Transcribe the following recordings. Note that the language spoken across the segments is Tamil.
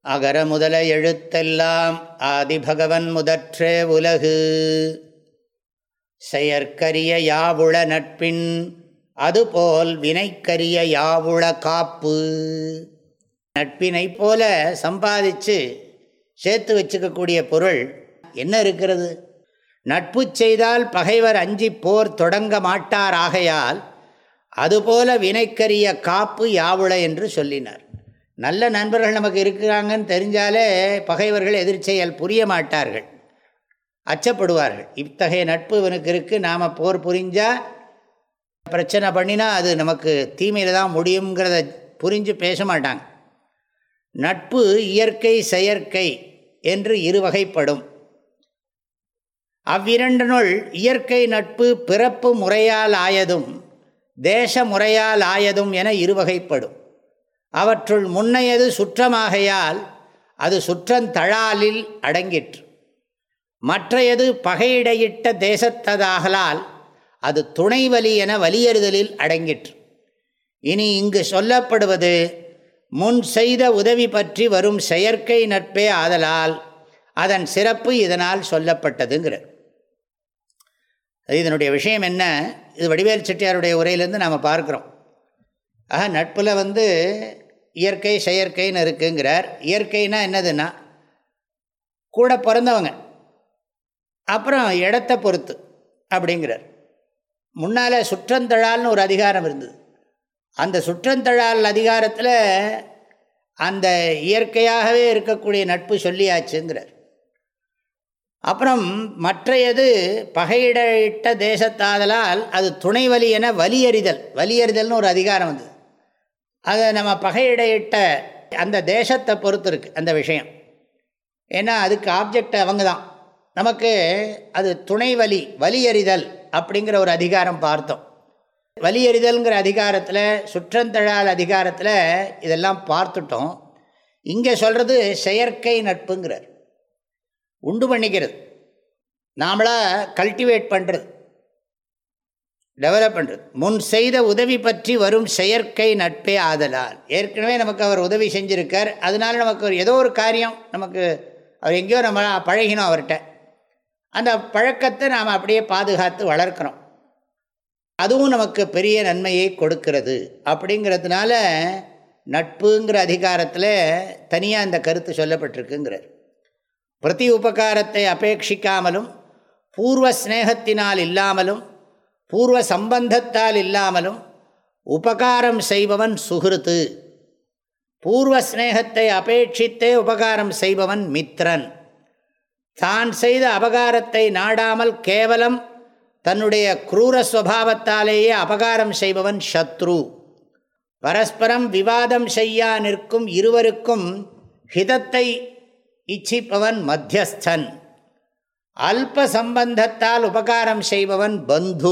அகர முதல எழுத்தெல்லாம் ஆதிபகவன் முதற்றே உலகு செயற்கரிய யாவுள நட்பின் அதுபோல் வினைக்கரிய யாவுள காப்பு நட்பினை போல சம்பாதிச்சு சேர்த்து வச்சுக்கக்கூடிய பொருள் என்ன இருக்கிறது நட்பு செய்தால் பகைவர் அஞ்சி போர் தொடங்க மாட்டார் ஆகையால் அதுபோல வினைக்கரிய காப்பு யாவுள என்று சொல்லினார் நல்ல நண்பர்கள் நமக்கு இருக்கிறாங்கன்னு தெரிஞ்சாலே பகைவர்கள் எதிர்ச்செயல் புரிய மாட்டார்கள் அச்சப்படுவார்கள் இத்தகைய நட்பு இவனுக்கு இருக்குது நாம் போர் புரிஞ்சால் பிரச்சனை பண்ணினா அது நமக்கு தீமையில் தான் முடியுங்கிறத புரிஞ்சு பேச மாட்டாங்க நட்பு இயற்கை செயற்கை என்று இருவகைப்படும் அவ்விரண்டனுள் இயற்கை நட்பு பிறப்பு முறையால் ஆயதும் தேச முறையால் ஆயதும் என இருவகைப்படும் அவற்றுள் முன்னையது சுற்றமாகையால் அது சுற்றந்தழாலில் அடங்கிற்று மற்றையது பகையிடையிட்ட தேசத்ததாகலால் அது துணைவலி என வலியறுதலில் அடங்கிற்று இனி இங்கு சொல்லப்படுவது முன் செய்த உதவி பற்றி வரும் செயற்கை நட்பே ஆதலால் அதன் சிறப்பு இதனால் சொல்லப்பட்டதுங்கிறார் இதனுடைய விஷயம் என்ன இது வடிவேல் செட்டியாருடைய உரையிலேருந்து நாம் பார்க்குறோம் ஆக நட்பில் வந்து இயற்கை செயற்கைன்னு இருக்குங்கிறார் இயற்கைனா என்னதுன்னா கூட பிறந்தவங்க அப்புறம் இடத்த பொறுத்து அப்படிங்கிறார் முன்னால் சுற்றந்தழால்னு ஒரு அதிகாரம் இருந்தது அந்த சுற்றந்தழால் அதிகாரத்தில் அந்த இயற்கையாகவே இருக்கக்கூடிய நட்பு சொல்லியாச்சுங்கிறார் அப்புறம் மற்றையது பகையிட தேசத்தாதலால் அது துணைவலி என வலியறிதல் வலியறிதல்னு ஒரு அதிகாரம் வந்தது அதை நம்ம பகையிடையிட்ட அந்த தேசத்தை பொறுத்து இருக்குது அந்த விஷயம் ஏன்னா அதுக்கு ஆப்ஜெக்ட் அவங்க தான் நமக்கு அது துணை வலி வலியறிதல் அப்படிங்கிற ஒரு அதிகாரம் பார்த்தோம் வலியறிதல்ங்கிற அதிகாரத்தில் சுற்றந்தழால் அதிகாரத்தில் இதெல்லாம் பார்த்துட்டோம் இங்கே சொல்கிறது செயற்கை நட்புங்கிறார் உண்டு பண்ணிக்கிறது நாமளாக கல்டிவேட் பண்ணுறது டெவலப் பண்ணுறது முன் செய்த உதவி பற்றி வரும் செயற்கை நட்பே ஆதலால் ஏற்கனவே நமக்கு அவர் உதவி செஞ்சுருக்கார் அதனால நமக்கு ஒரு ஏதோ ஒரு காரியம் நமக்கு அவர் எங்கேயோ நம்ம பழகினோம் அவர்கிட்ட அந்த பழக்கத்தை நாம் அப்படியே பாதுகாத்து வளர்க்குறோம் அதுவும் நமக்கு பெரிய நன்மையை கொடுக்கிறது அப்படிங்கிறதுனால நட்புங்கிற அதிகாரத்தில் தனியாக இந்த கருத்து சொல்லப்பட்டிருக்குங்கிறார் பிரதி உபகாரத்தை அபேட்சிக்காமலும் பூர்வ ஸ்நேகத்தினால் இல்லாமலும் பூர்வ சம்பந்தத்தால் இல்லாமலும் உபகாரம் செய்பவன் சுகிருத்து பூர்வ ஸ்நேகத்தை அபேட்சித்தே உபகாரம் செய்பவன் மித்ரன் தான் செய்த அபகாரத்தை நாடாமல் கேவலம் தன்னுடைய குரூர ஸ்வபாவத்தாலேயே அபகாரம் செய்பவன் சத்ரு பரஸ்பரம் விவாதம் செய்யா நிற்கும் இருவருக்கும் ஹிதத்தை இச்சிப்பவன் மத்தியஸ்தன் அல்ப சம்பந்தத்தால் உபகாரம் செய்பவன் பந்து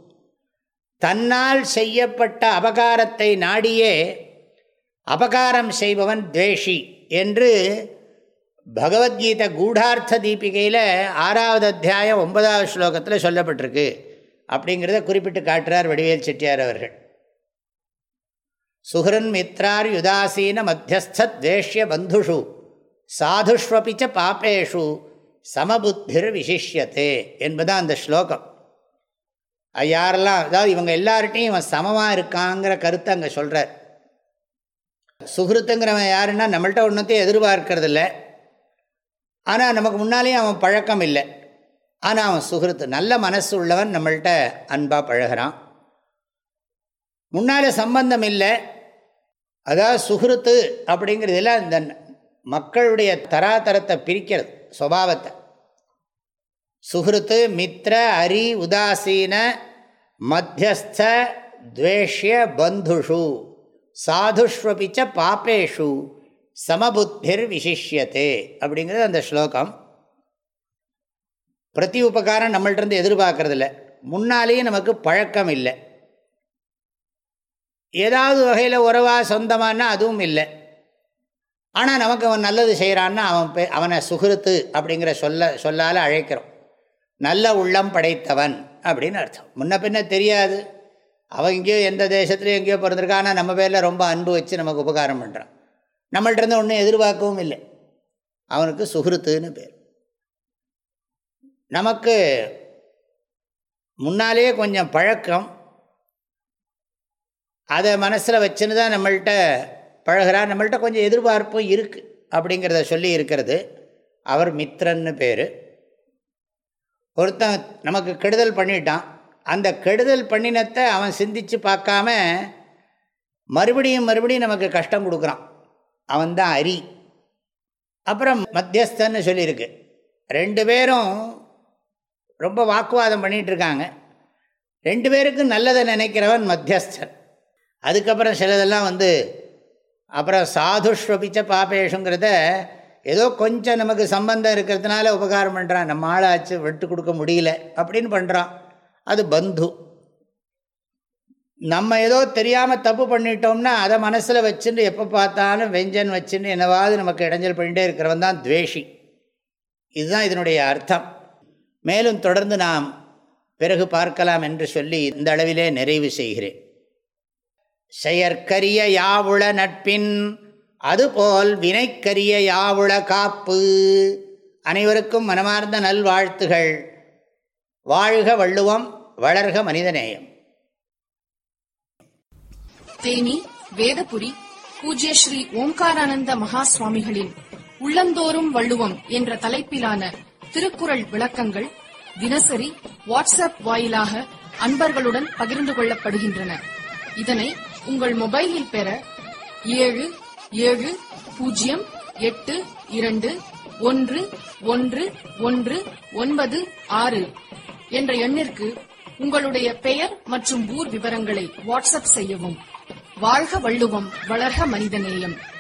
தன்னால் செய்யப்பட்ட அபகாரத்தை நாடியே அபகாரம் செய்பவன் துவேஷி என்று பகவத்கீதை கூடார்த்த தீபிகையில் ஆறாவது அத்தியாயம் ஒன்பதாவது ஸ்லோகத்தில் சொல்லப்பட்டிருக்கு அப்படிங்கிறத குறிப்பிட்டு காட்டுறார் வடிவேல் செட்டியார் அவர்கள் சுஹ்ரன் மித்ரார் யுதாசீன மத்தியஸ்த துவேஷ்ய பந்துஷு சாதுஷ்வபிச்ச பாப்பேஷு சமபுத்திர் விசிஷ்யத்தே என்பதான் அந்த ஸ்லோகம் யாரெல்லாம் அதாவது இவங்க எல்லார்ட்டையும் இவன் சமமாக இருக்காங்கிற கருத்தை அங்கே சொல்கிறார் சுகிருத்துங்கிறவன் யாருன்னா நம்மள்கிட்ட ஒன்றத்தையும் எதிர்பார்க்கறதில்ல ஆனால் நமக்கு முன்னாலேயும் அவன் பழக்கம் இல்லை ஆனால் அவன் சுகிருத்து நல்ல மனசு உள்ளவன் நம்மள்கிட்ட அன்பாக பழகிறான் முன்னால் சம்பந்தம் இல்லை அதாவது சுகிருத்து அப்படிங்கிறதெல்லாம் இந்த மக்களுடைய தராதரத்தை பிரிக்கிறது சுவாவத்தை சுகிருத்து மித்ர அரி உதாசீன மத்தியஸ்த துவேஷ்ய பந்துஷு சாதுஷ்வபிச்ச பாப்பேஷு சமபுத்திர் விசிஷ்யத்தே அப்படிங்கிறது அந்த ஸ்லோகம் பிரதி உபகாரம் நம்மள்டிருந்து எதிர்பார்க்கறதில்ல முன்னாலேயே நமக்கு பழக்கம் இல்லை ஏதாவது வகையில் உறவா சொந்தமானா அதுவும் இல்லை ஆனால் நமக்கு அவன் நல்லது செய்கிறான்னா அவன் பே அவனை சுகிருத்து அப்படிங்கிற சொல்ல சொல்லால் அழைக்கிறோம் நல்ல உள்ளம் படைத்தவன் அப்படின்னு அர்த்தம் முன்ன பின்ன தெரியாது அவன் எங்கேயோ எந்த தேசத்துலையும் எங்கேயோ பிறந்திருக்கான் ஆனால் நம்ம பேரில் ரொம்ப அன்பு வச்சு நமக்கு உபகாரம் பண்ணுறான் நம்மள்ட்ட இருந்து ஒன்றும் எதிர்பார்க்கவும் இல்லை அவனுக்கு சுகிருத்துன்னு பேர் நமக்கு முன்னாலே கொஞ்சம் பழக்கம் அதை மனசில் வச்சுன்னு தான் நம்மள்கிட்ட பழகிறார் நம்மள்கிட்ட கொஞ்சம் எதிர்பார்ப்பும் இருக்குது அப்படிங்கிறத சொல்லி இருக்கிறது அவர் மித்ரன்னு பேர் ஒருத்தன் நமக்கு கெடுதல் பண்ணிட்டான் அந்த கெடுதல் பண்ணினத்தை அவன் சிந்தித்து பார்க்காம மறுபடியும் மறுபடியும் நமக்கு கஷ்டம் கொடுக்குறான் அவன்தான் அரி அப்புறம் மத்தியஸ்தன்னு சொல்லியிருக்கு ரெண்டு பேரும் ரொம்ப வாக்குவாதம் பண்ணிகிட்டு இருக்காங்க ரெண்டு பேருக்கும் நல்லதை நினைக்கிறவன் மத்தியஸ்தன் அதுக்கப்புறம் சிலதெல்லாம் வந்து அப்புறம் சாதுஷ்வபிச்ச பாபேஷுங்கிறத ஏதோ கொஞ்சம் நமக்கு சம்பந்தம் இருக்கிறதுனால உபகாரம் பண்ணுறான் நம்ம ஆளாச்சு விட்டு கொடுக்க முடியல அப்படின்னு பண்ணுறான் அது பந்து நம்ம ஏதோ தெரியாமல் தப்பு பண்ணிட்டோம்னா அதை மனசில் வச்சுட்டு எப்போ பார்த்தாலும் வெஞ்சன் வச்சுன்னு என்னவாவது நமக்கு இடைஞ்சல் பண்ணிகிட்டே இருக்கிறவன் தான் துவேஷி இதுதான் இதனுடைய அர்த்தம் மேலும் தொடர்ந்து நாம் பிறகு பார்க்கலாம் என்று சொல்லி இந்த அளவிலே நிறைவு செய்கிறேன் செயற்கரிய யாவுள நட்பின் அதுபோல் வினைக்கரிய யாவுள காப்பு அனைவருக்கும் மனமார்ந்த நல்வாழ்த்துகள் வாழ்க வள்ளுவம் வளர்க மனிதநேயம் தேனி வேதபுரி பூஜ்ய ஸ்ரீ ஓம்காரானந்த மகா சுவாமிகளின் உள்ளந்தோறும் வள்ளுவம் என்ற தலைப்பிலான திருக்குறள் விளக்கங்கள் தினசரி வாட்ஸ்அப் வாயிலாக அன்பர்களுடன் பகிர்ந்து கொள்ளப்படுகின்றன இதனை உங்கள் மொபைலில் பெற ஏழு ஏழு பூஜ்ஜியம் எட்டு இரண்டு ஒன்று ஒன்று ஒன்று ஒன்பது ஆறு என்ற எண்ணிற்கு உங்களுடைய பெயர் மற்றும் ஊர் விவரங்களை வாட்ஸ்அப் செய்யவும் வாழ்க வள்ளுவம் வளர்க மனிதநேயம்